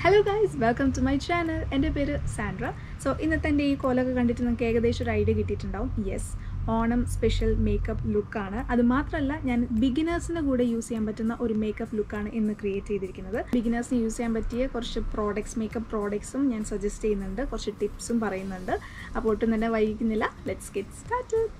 hello guys welcome to my channel എൻ്റെ പേര് Sandra so ഇന്നത്തെ എൻ്റെ ഈ കോലൊക്കെ കണ്ടിട്ട് നിങ്ങൾക്ക് ഏകദേശം ഒരു ഐഡിയ കിട്ടിയിട്ടുണ്ടാവും യെസ് ഓണം സ്പെഷ്യൽ മേക്കപ്പ് ലുക്കാണ് അത് മാത്രമല്ല ഞാൻ ബിഗിനേഴ്സിന് കൂടെ യൂസ് ചെയ്യാൻ പറ്റുന്ന ഒരു മേക്കപ്പ് ലുക്കാണ് ഇന്ന് ക്രിയേറ്റ് ചെയ്തിരിക്കുന്നത് ബിഗിനേഴ്സിന് യൂസ് ചെയ്യാൻ പറ്റിയ കുറച്ച് പ്രോഡക്ട്സ് മേക്കപ്പ് പ്രോഡക്ട്സും ഞാൻ സജസ്റ്റ് ചെയ്യുന്നുണ്ട് കുറച്ച് ടിപ്സും പറയുന്നുണ്ട് അപ്പോൾ ഒട്ടും തന്നെ വൈകിക്കുന്നില്ല ലെറ്റ്സ് ഗെറ്റ് സ്റ്റാർട്ടഡ്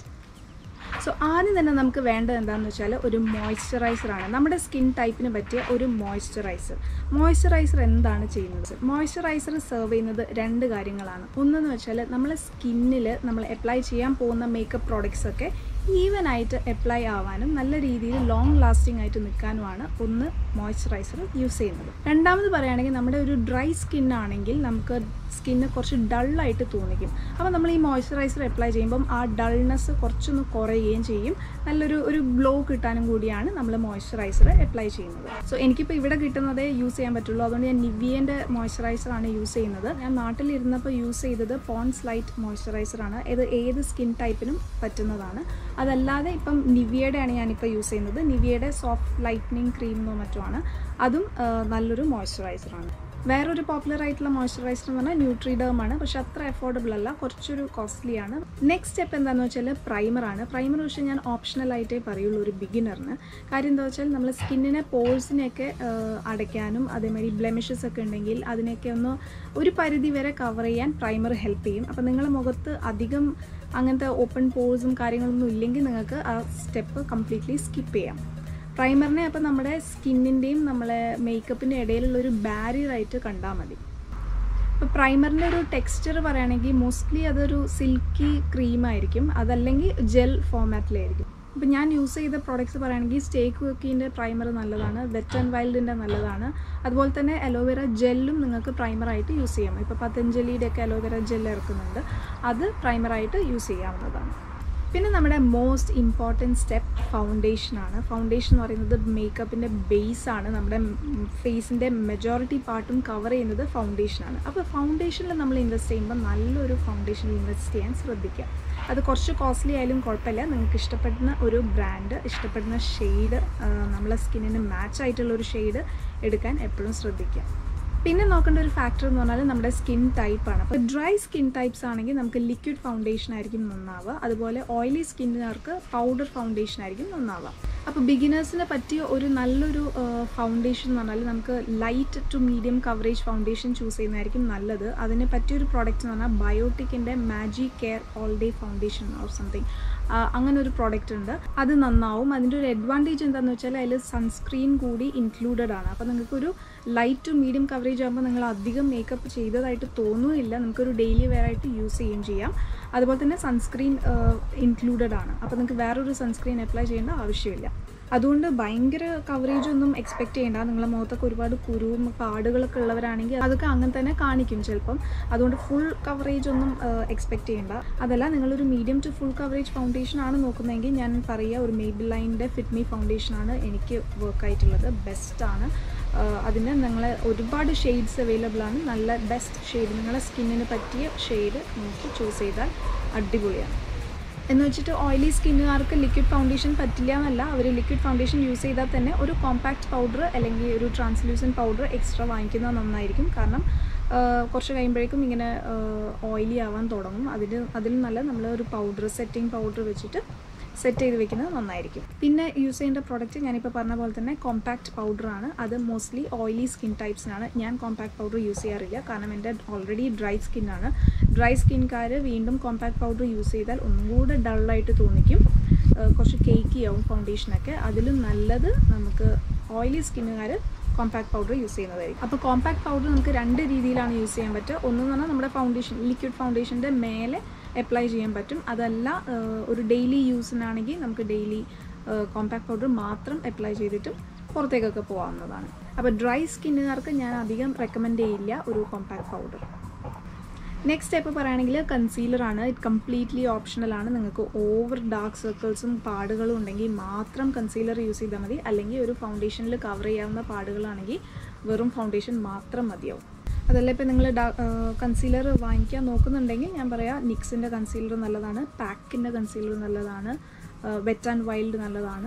സോ ആദ്യം തന്നെ നമുക്ക് വേണ്ടത് എന്താണെന്ന് വെച്ചാൽ ഒരു മോയ്സ്ചറൈസറാണ് നമ്മുടെ സ്കിൻ ടൈപ്പിന് പറ്റിയ ഒരു മോയ്സ്ചറൈസർ മോയ്സ്ചറൈസർ എന്താണ് ചെയ്യുന്നത് മോയ്സ്ചറൈസർ സെർവ് ചെയ്യുന്നത് രണ്ട് കാര്യങ്ങളാണ് ഒന്നെന്ന് വെച്ചാൽ നമ്മളെ സ്കിന്നിൽ നമ്മൾ അപ്ലൈ ചെയ്യാൻ പോകുന്ന മേക്കപ്പ് പ്രോഡക്ട്സ് ഒക്കെ ഈവൻ ആയിട്ട് അപ്ലൈ ആവാനും നല്ല രീതിയിൽ ലോങ് ലാസ്റ്റിംഗ് ആയിട്ട് നിൽക്കാനുമാണ് ഒന്ന് മോയ്സ്ചറൈസർ യൂസ് ചെയ്യുന്നത് രണ്ടാമത് പറയുകയാണെങ്കിൽ നമ്മുടെ ഒരു ഡ്രൈ സ്കിൻ ആണെങ്കിൽ നമുക്ക് സ്കിന്ന് കുറച്ച് ഡള്ളായിട്ട് തോന്നിക്കും അപ്പോൾ നമ്മൾ ഈ മോയ്സ്ചറൈസർ അപ്ലൈ ചെയ്യുമ്പം ആ ഡൾനെസ് കുറച്ചൊന്ന് കുറയുകയും ചെയ്യും നല്ലൊരു ഒരു ഗ്ലോ കിട്ടാനും കൂടിയാണ് നമ്മൾ മോയ്സ്ചറൈസർ അപ്ലൈ ചെയ്യുന്നത് സോ എനിക്കിപ്പോൾ ഇവിടെ കിട്ടുന്നതേ യൂസ് ചെയ്യാൻ പറ്റുള്ളൂ അതുകൊണ്ട് ഞാൻ നിവിയൻ്റെ മോയ്സ്ചറൈസർ ആണ് യൂസ് ചെയ്യുന്നത് ഞാൻ നാട്ടിലിരുന്നപ്പോൾ യൂസ് ചെയ്തത് പോൺസ് ലൈറ്റ് മോയ്സ്ചറൈസർ ആണ് ഇത് ഏത് സ്കിൻ ടൈപ്പിനും പറ്റുന്നതാണ് അതല്ലാതെ ഇപ്പം നിവിയയുടെ ആണ് ഞാനിപ്പോൾ യൂസ് ചെയ്യുന്നത് നിവിയയുടെ സോഫ്റ്റ് ലൈറ്റ്നിങ് ക്രീം എന്നോ മറ്റോ ആണ് അതും ആ, നല്ലൊരു മോയ്സ്ചറൈസറാണ് വേറൊരു പോപ്പുലർ ആയിട്ടുള്ള മോയ്സ്ചറൈസർ എന്ന് പറഞ്ഞാൽ ന്യൂട്രിഡേം ആണ് പക്ഷെ അത്ര അഫോർഡബിൾ അല്ല കുറച്ചൊരു കോസ്റ്റ്ലി ആണ് നെക്സ്റ്റ് സ്റ്റെപ്പ് എന്താണെന്ന് വെച്ചാൽ പ്രൈമറാണ് പ്രൈമർ പക്ഷേ ഞാൻ ഓപ്ഷണൽ ആയിട്ടേ പറയുള്ളൂ ഒരു ബിഗിനറിന് കാര്യം എന്താ വെച്ചാൽ നമ്മൾ സ്കിന്നിനെ പോൾസിനെയൊക്കെ അടയ്ക്കാനും അതേമാതിരി ബ്ലെമിഷസ് ഒക്കെ ഉണ്ടെങ്കിൽ അതിനെയൊക്കെ ഒന്ന് ഒരു പരിധി വരെ കവർ ചെയ്യാൻ പ്രൈമർ ഹെൽപ്പ് ചെയ്യും അപ്പോൾ നിങ്ങളുടെ മുഖത്ത് അധികം അങ്ങനത്തെ ഓപ്പൺ പോൾസും കാര്യങ്ങളൊന്നും ഇല്ലെങ്കിൽ നിങ്ങൾക്ക് ആ സ്റ്റെപ്പ് കംപ്ലീറ്റ്ലി സ്കിപ്പ് ചെയ്യാം പ്രൈമറിനെ അപ്പോൾ നമ്മുടെ സ്കിന്നിൻ്റെയും നമ്മളെ മേക്കപ്പിൻ്റെ ഇടയിലുള്ള ഒരു ബാരിയർ ആയിട്ട് കണ്ടാൽ മതി ഇപ്പോൾ പ്രൈമറിൻ്റെ ഒരു ടെക്സ്ചർ പറയുകയാണെങ്കിൽ മോസ്റ്റ്ലി അതൊരു സിൽക്കി ക്രീം ആയിരിക്കും അതല്ലെങ്കിൽ ജെൽ ഫോമാറ്റിലായിരിക്കും ഇപ്പോൾ ഞാൻ യൂസ് ചെയ്ത പ്രോഡക്റ്റ്സ് പറയുകയാണെങ്കിൽ സ്റ്റേക്ക് വർക്കിൻ്റെ പ്രൈമർ നല്ലതാണ് വെറ്റ് ആൻഡ് വൈൽഡിൻ്റെ നല്ലതാണ് അതുപോലെ തന്നെ അലോവേര ജെല്ലും നിങ്ങൾക്ക് പ്രൈമറായിട്ട് യൂസ് ചെയ്യാം ഇപ്പോൾ പതഞ്ജലിയുടെ ഒക്കെ അലോവേര ജെൽ ഇറക്കുന്നുണ്ട് അത് പ്രൈമറായിട്ട് യൂസ് ചെയ്യാവുന്നതാണ് പിന്നെ നമ്മുടെ മോസ്റ്റ് ഇമ്പോർട്ടൻറ്റ് സ്റ്റെപ്പ് ഫൗണ്ടേഷനാണ് ഫൗണ്ടേഷൻ എന്ന് പറയുന്നത് മേക്കപ്പിൻ്റെ ബേസാണ് നമ്മുടെ ഫേസിൻ്റെ മെജോറിറ്റി പാർട്ടും കവർ ചെയ്യുന്നത് ഫൗണ്ടേഷനാണ് അപ്പോൾ ഫൗണ്ടേഷനിൽ നമ്മൾ ഇൻവെസ്റ്റ് ചെയ്യുമ്പോൾ നല്ലൊരു ഫൗണ്ടേഷനിൽ ഇൻവെസ്റ്റ് ചെയ്യാൻ ശ്രദ്ധിക്കുക അത് കുറച്ച് കോസ്റ്റ്ലി ആയാലും കുഴപ്പമില്ല നിങ്ങൾക്ക് ഇഷ്ടപ്പെടുന്ന ഒരു ബ്രാൻഡ് ഇഷ്ടപ്പെടുന്ന ഷെയ്ഡ് നമ്മളെ സ്കിന്നിന് മാച്ച് ആയിട്ടുള്ള ഒരു ഷെയ്ഡ് എടുക്കാൻ എപ്പോഴും ശ്രദ്ധിക്കുക പിന്നെ നോക്കേണ്ട ഒരു ഫാക്ടർ എന്ന് പറഞ്ഞാൽ നമ്മുടെ സ്കിൻ ടൈപ്പാണ് അപ്പോൾ ഡ്രൈ സ്കിൻ ടൈപ്സ് ആണെങ്കിൽ നമുക്ക് ലിക്വിഡ് ഫൗണ്ടേഷൻ ആയിരിക്കും നന്നാവുക അതുപോലെ ഓയിലി സ്കിന്നുകാർക്ക് പൗഡർ ഫൗണ്ടേഷൻ ആയിരിക്കും നന്നാവുക അപ്പോൾ ബിഗിനേഴ്സിന് പറ്റിയ ഒരു നല്ലൊരു ഫൗണ്ടേഷൻ എന്ന് പറഞ്ഞാൽ നമുക്ക് light to medium coverage foundation choose ചെയ്യുന്നതായിരിക്കും നല്ലത് അതിന് പറ്റിയൊരു പ്രോഡക്റ്റ് എന്ന് പറഞ്ഞാൽ ബയോട്ടിക്കിൻ്റെ മാജി care all day foundation or something അങ്ങനെ ഒരു പ്രോഡക്റ്റ് ഉണ്ട് അത് നന്നാവും അതിൻ്റെ ഒരു അഡ്വാൻറ്റേജ് എന്താണെന്ന് വെച്ചാൽ അതിൽ സൺസ്ക്രീൻ കൂടി ഇൻക്ലൂഡഡ് ആണ് അപ്പോൾ നിങ്ങൾക്കൊരു ലൈറ്റ് ടു മീഡിയം കവറേജ് ആകുമ്പോൾ നിങ്ങൾ അധികം മേക്കപ്പ് ചെയ്തതായിട്ട് തോന്നുകയില്ല നമുക്കൊരു ഡെയിലി വെയർ ആയിട്ട് യൂസ് ചെയ്യുകയും ചെയ്യാം അതുപോലെ തന്നെ സൺസ്ക്രീൻ ഇൻക്ലൂഡഡ് ആണ് അപ്പോൾ നിങ്ങൾക്ക് വേറൊരു സൺസ്ക്രീൻ അപ്ലൈ ചെയ്യേണ്ട ആവശ്യമില്ല അതുകൊണ്ട് ഭയങ്കര കവറേജ് ഒന്നും എക്സ്പെക്ട് ചെയ്യേണ്ട നിങ്ങളെ മുഖത്തൊക്കെ ഒരുപാട് കുരുവും പാടുകളൊക്കെ ഉള്ളവരാണെങ്കിൽ അതൊക്കെ അങ്ങനെ തന്നെ കാണിക്കും ചിലപ്പം അതുകൊണ്ട് ഫുൾ കവറേജ് ഒന്നും എക്സ്പെക്ട് ചെയ്യേണ്ട അതല്ല നിങ്ങളൊരു medium to full coverage foundation ആണ് നോക്കുന്നതെങ്കിൽ ഞാൻ പറയുക ഒരു മേബിൾ ലൈനിൻ്റെ ഫിറ്റ്മി ഫൗണ്ടേഷൻ ആണ് എനിക്ക് വർക്ക് ആയിട്ടുള്ളത് ബെസ്റ്റാണ് അതിന് നിങ്ങൾ ഒരുപാട് ഷെയ്ഡ്സ് അവൈലബിൾ ആണ് നല്ല ബെസ്റ്റ് ഷെയ്ഡ് നിങ്ങളെ സ്കിന്നിന് പറ്റിയ ഷെയ്ഡ് നോക്കി ചൂസ് ചെയ്താൽ അടിപൊളിയാണ് എന്ന് വെച്ചിട്ട് ഓയിലി സ്കിന്നുകാർക്ക് ലിക്വിഡ് ഫൗണ്ടേഷൻ പറ്റില്ല എന്നല്ല അവർ ലിക്വിഡ് ഫൗണ്ടേഷൻ യൂസ് ചെയ്താൽ തന്നെ ഒരു കോമ്പാക്ട് പൗഡർ അല്ലെങ്കിൽ ഒരു ട്രാൻസ്ലൂസൻ പൗഡർ എക്സ്ട്രാ വാങ്ങിക്കുന്നത് നന്നായിരിക്കും കാരണം കുറച്ച് കഴിയുമ്പോഴേക്കും ഇങ്ങനെ ഓയിലി ആവാൻ തുടങ്ങും അതിൽ അതിൽ നല്ല നമ്മൾ ഒരു പൗഡർ സെറ്റിംഗ് പൗഡർ വെച്ചിട്ട് സെറ്റ് ചെയ്ത് വെക്കുന്നത് നന്നായിരിക്കും പിന്നെ യൂസ് ചെയ്യേണ്ട പ്രോഡക്റ്റ് ഞാനിപ്പോൾ പറഞ്ഞ പോലെ തന്നെ കോമ്പാക്ട് പൗഡറാണ് അത് മോസ്റ്റ്ലി ഓയിലി സ്കിൻ ടൈപ്സിനാണ് ഞാൻ കോമ്പാക്ട് പൗഡർ യൂസ് ചെയ്യാറില്ല കാരണം എൻ്റെ ഓൾറെഡി ഡ്രൈ സ്കിന്നാണ് ഡ്രൈ സ്കിൻകാർ വീണ്ടും കോമ്പാക്ട് പൗഡർ യൂസ് ചെയ്താൽ ഒന്നും കൂടെ ഡള്ളായിട്ട് തോന്നിക്കും കുറച്ച് കേക്കി ആവും ഫൗണ്ടേഷനൊക്കെ അതിലും നല്ലത് നമുക്ക് ഓയിലി സ്കിന്നുകാർ കോമ്പാക്ട് പൗഡർ യൂസ് ചെയ്യുന്നതായിരിക്കും അപ്പോൾ കോമ്പാക്ട് പൗഡർ നമുക്ക് രണ്ട് രീതിയിലാണ് യൂസ് ചെയ്യാൻ പറ്റുക ഒന്നെന്ന് പറഞ്ഞാൽ നമ്മുടെ ഫൗണ്ടേഷൻ ലിക്വിഡ് ഫൗണ്ടേഷൻ്റെ മേലെ അപ്ലൈ ചെയ്യാൻ പറ്റും അതല്ല ഒരു ഡെയിലി യൂസിനാണെങ്കിൽ നമുക്ക് ഡെയിലി കോമ്പാക്ട് പൗഡർ മാത്രം അപ്ലൈ ചെയ്തിട്ടും പുറത്തേക്കൊക്കെ പോകാവുന്നതാണ് അപ്പോൾ ഡ്രൈ സ്കിന്നുകാർക്ക് ഞാൻ അധികം റെക്കമെൻഡ് ചെയ്യില്ല ഒരു കോമ്പാക്ട് പൗഡർ നെക്സ്റ്റ് സ്റ്റെപ്പ് പറയുകയാണെങ്കിൽ കൺസീലറാണ് ഇറ്റ് കംപ്ലീറ്റ്ലി ഓപ്ഷണൽ ആണ് നിങ്ങൾക്ക് ഓവർ ഡാർക്ക് സർക്കിൾസും പാടുകളും ഉണ്ടെങ്കിൽ മാത്രം കൺസീലർ യൂസ് ചെയ്താൽ മതി അല്ലെങ്കിൽ ഒരു ഫൗണ്ടേഷനിൽ കവർ ചെയ്യാവുന്ന പാടുകളാണെങ്കിൽ വെറും ഫൗണ്ടേഷൻ മാത്രം മതിയാവും അതല്ല ഇപ്പോൾ നിങ്ങൾ കൺസീലർ വാങ്ങിക്കാൻ നോക്കുന്നുണ്ടെങ്കിൽ ഞാൻ പറയാം നിക്സിൻ്റെ കൺസീലർ നല്ലതാണ് പാക്കിൻ്റെ കൺസീലർ നല്ലതാണ് വെറ്റ് ആൻഡ് വൈൽഡ് നല്ലതാണ്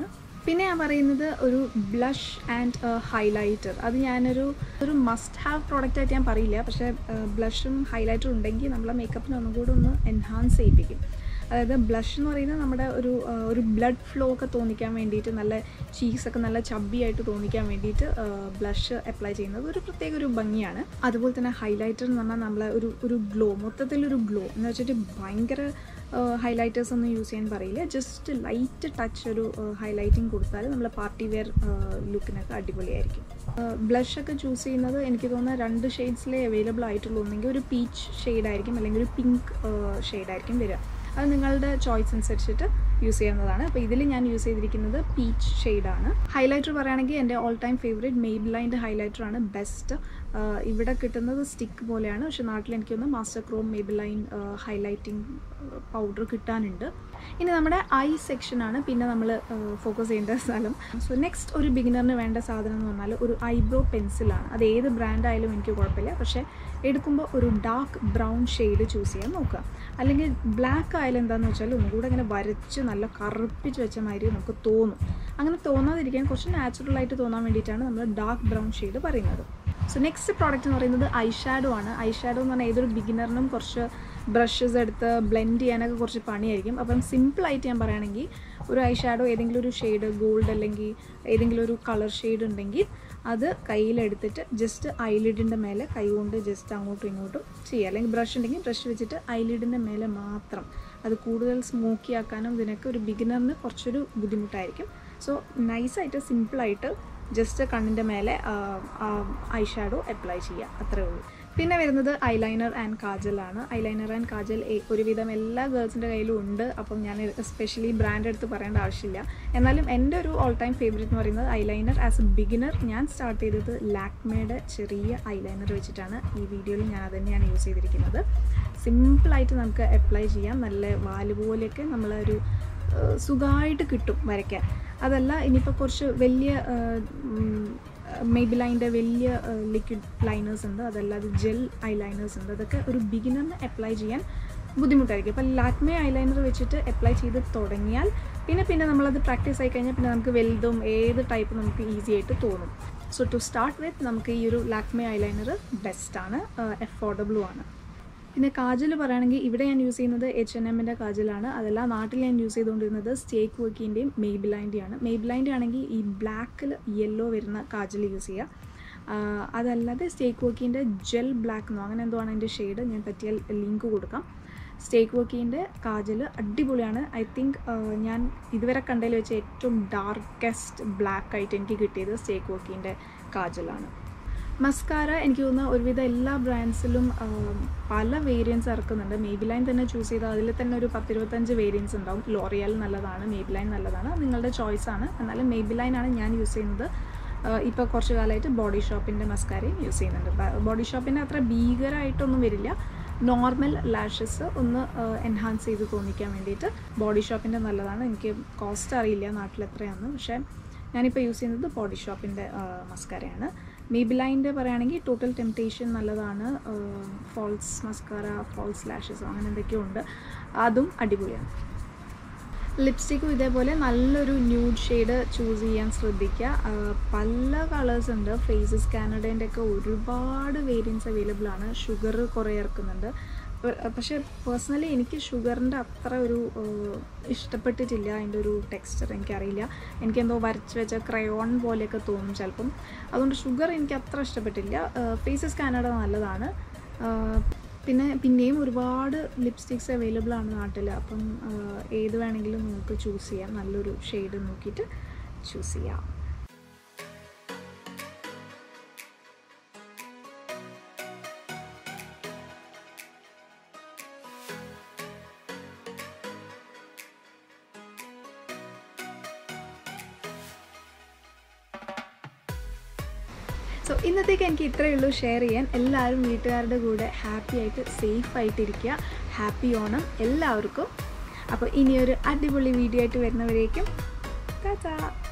പിന്നെ ഞാൻ പറയുന്നത് ഒരു ബ്ലഷ് ആൻഡ് ഹൈലൈറ്റർ അത് ഞാനൊരു ഒരു മസ്റ്റ് ഹാവ് പ്രോഡക്റ്റ് ആയിട്ട് ഞാൻ പറയില്ല പക്ഷേ ബ്ലഷും ഹൈലൈറ്ററും ഉണ്ടെങ്കിൽ നമ്മളെ മേക്കപ്പിനെ ഒന്നും കൂടെ ഒന്ന് എൻഹാൻസ് ചെയ്യിപ്പിക്കും അതായത് ബ്ലഷ് എന്ന് പറയുന്നത് നമ്മുടെ ഒരു ആ, ഒരു ബ്ലഡ് ഫ്ലോ ഒക്കെ തോന്നിക്കാൻ വേണ്ടിയിട്ട് നല്ല ചീസൊക്കെ നല്ല ചബ്ബി ആയിട്ട് തോന്നിക്കാൻ വേണ്ടിയിട്ട് ബ്ലഷ് അപ്ലൈ ചെയ്യുന്നത് ഒരു പ്രത്യേക ഒരു ഭംഗിയാണ് അതുപോലെ തന്നെ ഹൈലൈറ്റർ എന്ന് പറഞ്ഞാൽ നമ്മളെ ഒരു ഒരു ഗ്ലോ മൊത്തത്തിലൊരു ഗ്ലോ എന്ന് വെച്ചിട്ട് ഭയങ്കര ഹൈലൈറ്റേഴ്സ് ഒന്നും യൂസ് ചെയ്യാൻ പറയില്ല ജസ്റ്റ് ലൈറ്റ് ടച്ച് ഒരു ഹൈലൈറ്റിംഗ് കൊടുത്താൽ നമ്മൾ പാർട്ടി വെയർ ലുക്കിനൊക്കെ അടിപൊളിയായിരിക്കും ബ്ലഷ് ഒക്കെ ചൂസ് ചെയ്യുന്നത് എനിക്ക് തോന്നുന്ന രണ്ട് ഷെയ്ഡ്സിലേ അവൈലബിൾ ആയിട്ടുള്ളൂ ഒന്നെങ്കിൽ ഒരു പീച്ച് ഷെയ്ഡായിരിക്കും അല്ലെങ്കിൽ ഒരു പിങ്ക് ഷെയ്ഡായിരിക്കും വരിക അത് നിങ്ങളുടെ ചോയ്സ് അനുസരിച്ചിട്ട് യൂസ് ചെയ്യാവുന്നതാണ് അപ്പോൾ ഇതിൽ ഞാൻ യൂസ് ചെയ്തിരിക്കുന്നത് പീച്ച് ഷെയ്ഡാണ് ഹൈലൈറ്റർ പറയുകയാണെങ്കിൽ എൻ്റെ ഓൾ ടൈം ഫേവറേറ്റ് മെയ്ബ്ലൈൻ്റെ ഹൈലൈറ്റർ ആണ് ബെസ്റ്റ് ഇവിടെ കിട്ടുന്നത് സ്റ്റിക്ക് പോലെയാണ് പക്ഷെ നാട്ടിൽ എനിക്കൊന്ന് master chrome Maybelline highlighting powder കിട്ടാനുണ്ട് ഇനി നമ്മുടെ ഐ സെക്ഷനാണ് പിന്നെ നമ്മൾ ഫോക്കസ് ചെയ്യേണ്ട സ്ഥലം സോ നെക്സ്റ്റ് ഒരു ബിഗിനറിന് വേണ്ട സാധനം എന്ന് പറഞ്ഞാൽ ഒരു ഐബ്രോ പെൻസിലാണ് അത് ഏത് ബ്രാൻഡ് ആയാലും എനിക്ക് കുഴപ്പമില്ല പക്ഷേ എടുക്കുമ്പോൾ ഒരു ഡാർക്ക് ബ്രൗൺ ഷെയ്ഡ് ചൂസ് ചെയ്യാൻ നോക്കുക അല്ലെങ്കിൽ ബ്ലാക്ക് ആയാലും എന്താണെന്ന് വെച്ചാൽ ഒന്നുകൂടെ ഇങ്ങനെ വരച്ച് നല്ല കറുപ്പിച്ച് വെച്ച മാതിരി നമുക്ക് തോന്നും അങ്ങനെ തോന്നാതിരിക്കാൻ കുറച്ച് നാച്ചുറൽ ആയിട്ട് തോന്നാൻ വേണ്ടിയിട്ടാണ് നമ്മൾ ഡാർക്ക് ബ്രൗൺ ഷെയ്ഡ് പറയുന്നത് സോ നെക്സ്റ്റ് പ്രോഡക്റ്റ് എന്ന് പറയുന്നത് ഐ ഷാഡോ ആണ് ഐ ഷാഡോ എന്ന് പറഞ്ഞാൽ ഏതൊരു ബിഗിനറിനും കുറച്ച് ബ്രഷസ് എടുത്ത് ബ്ലെൻഡ് ചെയ്യാനൊക്കെ കുറച്ച് പണിയായിരിക്കും അപ്പം സിമ്പിളായിട്ട് ഞാൻ പറയുകയാണെങ്കിൽ ഒരു ഐ ഷാഡോ ഏതെങ്കിലും ഒരു ഷെയ്ഡ് ഗോൾഡ് അല്ലെങ്കിൽ ഏതെങ്കിലും ഒരു കളർ ഷെയ്ഡ് ഉണ്ടെങ്കിൽ അത് കയ്യിലെടുത്തിട്ട് ജസ്റ്റ് ഐലിഡിൻ്റെ മേലെ കൈ കൊണ്ട് ജസ്റ്റ് അങ്ങോട്ടും ഇങ്ങോട്ടും ചെയ്യുക അല്ലെങ്കിൽ ബ്രഷ് ഉണ്ടെങ്കിൽ ബ്രഷ് വെച്ചിട്ട് ഐലിഡിൻ്റെ മേലെ മാത്രം അത് കൂടുതൽ സ്മോക്കി ആക്കാനും ഇതിനൊക്കെ ഒരു ബിഗിനറിന് കുറച്ചൊരു ബുദ്ധിമുട്ടായിരിക്കും സോ നൈസായിട്ട് സിമ്പിളായിട്ട് ജസ്റ്റ് കണ്ണിൻ്റെ മേലെ ഐ ഷാഡോ അപ്ലൈ ചെയ്യുക അത്രേ ഉള്ളൂ പിന്നെ വരുന്നത് ഐലൈനർ ആൻഡ് കാജലാണ് ഐലൈനർ ആൻഡ് കാജൽ എ- ഒരുവിധം എല്ലാ ഗേൾസിൻ്റെ കയ്യിലും ഉണ്ട് അപ്പം ഞാൻ സ്പെഷ്യലി ബ്രാൻഡ് എടുത്ത് പറയേണ്ട ആവശ്യമില്ല എന്നാലും എൻ്റെ ഒരു ഓൾ ടൈം ഫേവറേറ്റ് എന്ന് പറയുന്നത് ഐലൈനർ ആസ് എ ബിഗിനർ ഞാൻ സ്റ്റാർട്ട് ചെയ്തത് ലാക്മേയുടെ ചെറിയ ഐലൈനർ വെച്ചിട്ടാണ് ഈ വീഡിയോയിൽ ഞാൻ അത് തന്നെയാണ് യൂസ് ചെയ്തിരിക്കുന്നത് സിമ്പിളായിട്ട് നമുക്ക് അപ്ലൈ ചെയ്യാം നല്ല വാല് പോലെയൊക്കെ നമ്മളൊരു സുഖമായിട്ട് കിട്ടും വരയ്ക്കാൻ അതല്ല ഇനിയിപ്പോൾ കുറച്ച് വലിയ മെയ്ബിലൈൻ്റെ വലിയ ലിക്വിഡ് ലൈനേഴ്സ് ഉണ്ട് അതല്ലാതെ ജെൽ ഐലൈനേഴ്സ് ഉണ്ട് അതൊക്കെ ഒരു ബിഗിനറിന് അപ്ലൈ ചെയ്യാൻ ബുദ്ധിമുട്ടായിരിക്കും അപ്പോൾ ലാക്മേ ഐലൈനർ വെച്ചിട്ട് അപ്ലൈ ചെയ്ത് തുടങ്ങിയാൽ പിന്നെ പിന്നെ നമ്മളത് പ്രാക്ടീസ് ആയി കഴിഞ്ഞാൽ പിന്നെ നമുക്ക് വലുതും ഏത് ടൈപ്പ് നമുക്ക് ഈസി ആയിട്ട് തോന്നും സോ ടു സ്റ്റാർട്ട് വിത്ത് നമുക്ക് ഈ ഒരു ലാക്മേ ഐലൈനർ ബെസ്റ്റാണ് അഫോർഡബിളും ആണ് പിന്നെ കാജൽ പറയുകയാണെങ്കിൽ ഇവിടെ ഞാൻ യൂസ് ചെയ്യുന്നത് എച്ച് എൻ എമ്മിൻ്റെ കാജലാണ് അതല്ല നാട്ടിൽ ഞാൻ യൂസ് ചെയ്തുകൊണ്ടിരുന്നത് സ്റ്റേക്ക് വർക്കിൻ്റെയും മെയ്ബിലൈൻ്റെയാണ് മെയ്ബിലൈൻ്റെ ആണെങ്കിൽ ഈ ബ്ലാക്കിൽ യെല്ലോ വരുന്ന കാജൽ യൂസ് ചെയ്യുക ആഹ് അതല്ലാതെ സ്റ്റേക്ക് വർക്കിൻ്റെ ജെൽ ബ്ലാക്ക് എന്നോ അങ്ങനെ എന്തോ ആണ് അതിൻ്റെ ഷെയ്ഡ് ഞാൻ പറ്റിയാൽ ലിങ്ക് കൊടുക്കാം സ്റ്റേക്ക് വർക്കിൻ്റെ കാജൽ അടിപൊളിയാണ് ഐ തിങ്ക് ഞാൻ ഇതുവരെ കണ്ടതിൽ വെച്ച് ഏറ്റവും ഡാർക്കസ്റ്റ് ബ്ലാക്ക് ആയിട്ട് എനിക്ക് കിട്ടിയത് സ്റ്റേക്ക് വർക്കിൻ്റെ കാജലാണ് മസ്കാര എനിക്ക് തോന്നുന്നു ഒരുവിധ എല്ലാ ബ്രാൻഡ്സിലും പല വേരിയൻസ് ഇറക്കുന്നുണ്ട് മേബി ലൈൻ തന്നെ ചൂസ് ചെയ്താൽ അതിൽ തന്നെ ഒരു പത്തിരുപത്തഞ്ച് വേരിയൻസ് ഉണ്ടാവും ലോറിയൽ നല്ലതാണ് മേബി ലൈൻ നല്ലതാണ് നിങ്ങളുടെ ചോയ്സ് ആണ് എന്നാലും മേബി ലൈൻ ആണ് ഞാൻ യൂസ് ചെയ്യുന്നത് ഇപ്പോൾ കുറച്ച് കാലമായിട്ട് ബോഡി ഷോപ്പിൻ്റെ മസ്കാരയും യൂസ് ചെയ്യുന്നുണ്ട് ബോഡി ഷോപ്പിൻ്റെ അത്ര ഭീകരമായിട്ടൊന്നും വരില്ല നോർമൽ ലാഷസ് ഒന്ന് എൻഹാൻസ് ചെയ്ത് തോന്നിക്കാൻ വേണ്ടിയിട്ട് ബോഡി ഷോപ്പിൻ്റെ നല്ലതാണ് എനിക്ക് കോസ്റ്റ് അറിയില്ല നാട്ടിൽ എത്രയാണെന്ന് പക്ഷേ ഞാനിപ്പോൾ യൂസ് ചെയ്യുന്നത് ബോഡി ഷോപ്പിൻ്റെ മസ്കാരയാണ് മീബിലൈൻ്റെ പറയുകയാണെങ്കിൽ ടോട്ടൽ ടെംപ്റ്റേഷൻ നല്ലതാണ് ഫോൾസ് മസ്കാര ഫോൾസ് ലാഷസ് അങ്ങനെ എന്തൊക്കെയോ ഉണ്ട് അതും അടിപൊളിയാണ് ലിപ്സ്റ്റിക്കും ഇതേപോലെ നല്ലൊരു ന്യൂഡ് ഷെയ്ഡ് ചൂസ് ചെയ്യാൻ ശ്രദ്ധിക്കുക ആ, പല കളേഴ്സ് ഉണ്ട് ഫേസസ് കാനഡേൻ്റെ ഒക്കെ ഒരുപാട് വേരിയൻസ് അവൈലബിൾ ആണ് ഷുഗർ കുറേ ഇറക്കുന്നുണ്ട് പ- പക്ഷേ പേഴ്സണലി എനിക്ക് ഷുഗറിൻ്റെ അത്ര ഒരു ആ, ഇഷ്ടപ്പെട്ടിട്ടില്ല അതിൻ്റെ ഒരു ടെക്സ്ചർ എനിക്കറിയില്ല എനിക്കെന്തോ വരച്ച് വെച്ച ക്രയോൺ പോലെയൊക്കെ തോന്നും ചിലപ്പം അതുകൊണ്ട് ഷുഗർ എനിക്ക് അത്ര ഇഷ്ടപ്പെട്ടില്ല ഫേസസ് കാനഡ നല്ലതാണ് ആ, പിന്നെ പിന്നെയും ഒരുപാട് ലിപ്സ്റ്റിക്സ് അവൈലബിൾ ആണ് നാട്ടിൽ അപ്പം ആ, ഏത് വേണമെങ്കിലും നിങ്ങൾക്ക് ചൂസ് ചെയ്യാം നല്ലൊരു ഷെയ്ഡ് നോക്കിയിട്ട് ചൂസ് ചെയ്യാം സോ ഇന്നത്തേക്ക് എനിക്ക് ഇത്രയേ ഉള്ളൂ ഷെയർ ചെയ്യാൻ എല്ലാവരും വീട്ടുകാരുടെ കൂടെ ഹാപ്പി ആയിട്ട് സേഫ് ആയിട്ടിരിക്കുക ഹാപ്പി ഓണം എല്ലാവർക്കും അപ്പോൾ ഇനിയൊരു അടിപൊളി വീഡിയോ ആയിട്ട് വരുന്നവരേക്കും ടാറ്റാ